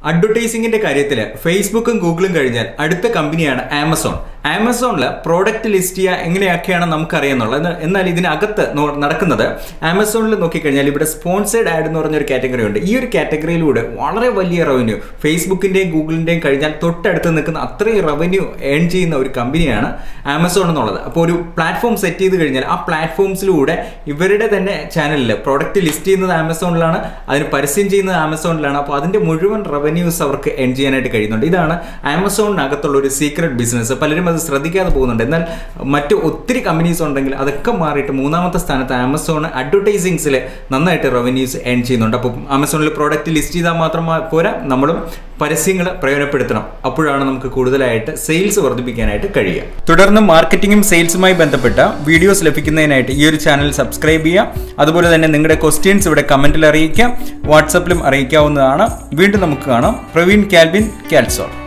അഡ്വർടൈസിംഗിന്റെ കാര്യത്തിൽ ഫേസ്ബുക്കും ഗൂഗിളും കഴിഞ്ഞാൽ അടുത്ത കമ്പനിയാണ് ആമസോൺ ആമസോണിൽ പ്രോഡക്റ്റ് ലിസ്റ്റ് ചെയ്യുക എങ്ങനെയൊക്കെയാണ് നമുക്കറിയാന്നുള്ളത് എന്നാൽ- എന്നാൽ ഇതിനകത്ത് നോ- നടക്കുന്നത് ആമസോണിൽ നോക്കിക്കഴിഞ്ഞാൽ ഇവിടെ സ്പോൺസേഡ് ആഡ് എന്ന് പറഞ്ഞൊരു കാറ്റഗറി ഉണ്ട് ഈ ഒരു കാറ്റഗറിയിലൂടെ വളരെ വലിയ റവന്യൂ ഫേസ്ബുക്കിന്റെയും ഗൂഗിളിന്റെയും കഴിഞ്ഞാൽ തൊട്ടടുത്ത് നിൽക്കുന്ന അത്രയും റവന്യൂ ഏൺ ചെയ്യുന്ന ഒരു കമ്പനിയാണ് ആമസോൺ എന്നുള്ളത് അപ്പോൾ ഒരു പ്ലാറ്റ്ഫോം സെറ്റ് ചെയ്ത് കഴിഞ്ഞാൽ ആ പ്ലാറ്റ്ഫോംസിലൂടെ ഇവരുടെ തന്നെ ചാനലിൽ പ്രോഡക്റ്റ് ലിസ്റ്റ് ചെയ്യുന്നത് ആമസോണിലാണ് അതിന് പരസ്യം ചെയ്യുന്നത് ആമസോണിലാണ് അപ്പോൾ അതിന്റെ മുഴുവൻ റവന്യൂസ് അവർക്ക് എൺ ചെയ്യാനായിട്ട് കഴിയുന്നുണ്ട് ഇതാണ് ആമസോണിനകത്തുള്ള ഒരു സീക്രട്ട് ബിസിനസ് പലരും അത് ശ്രദ്ധിക്കാതെ പോകുന്നുണ്ട് എന്നാൽ മറ്റു ഒത്തിരി കമ്പനീസ് ഉണ്ടെങ്കിൽ അതൊക്കെ മാറിയിട്ട് മൂന്നാമത്തെ സ്ഥാനത്ത് ആമസോൺ അഡ്വർടൈസിങ്സിൽ നന്നായിട്ട് റവന്യൂസ് ഏൺ ചെയ്യുന്നുണ്ട് അപ്പോൾ ആമസോണിൽ പ്രോഡക്റ്റ് ലിസ്റ്റ് ചെയ്താൽ മാത്രം മാ- പോരാ നമ്മളും പരസ്യങ്ങൾ പ്രയോജനപ്പെടുത്തണം അപ്പോഴാണ് നമുക്ക് കൂടുതലായിട്ട് സെയിൽസ് വർദ്ധിപ്പിക്കാനായിട്ട് കഴിയുക തുടർന്ന് മാർക്കറ്റിംഗും സെയിൽസുമായി ബന്ധപ്പെട്ട വീഡിയോസ് ലഭിക്കുന്നതിനായിട്ട് ഈ ഒരു ചാനൽ സബ്സ്ക്രൈബ് ചെയ്യുക അതുപോലെ തന്നെ നിങ്ങളുടെ ക്വസ്റ്റ്യൻസ് ഇവിടെ കമന്റിൽ അറിയിക്കാം വാട്സപ്പിലും അറിയിക്കാവുന്നതാണ് വീണ്ടും നമുക്ക് കാണാം പ്രവീൺ കാൽവിൻ കാൽസോൺ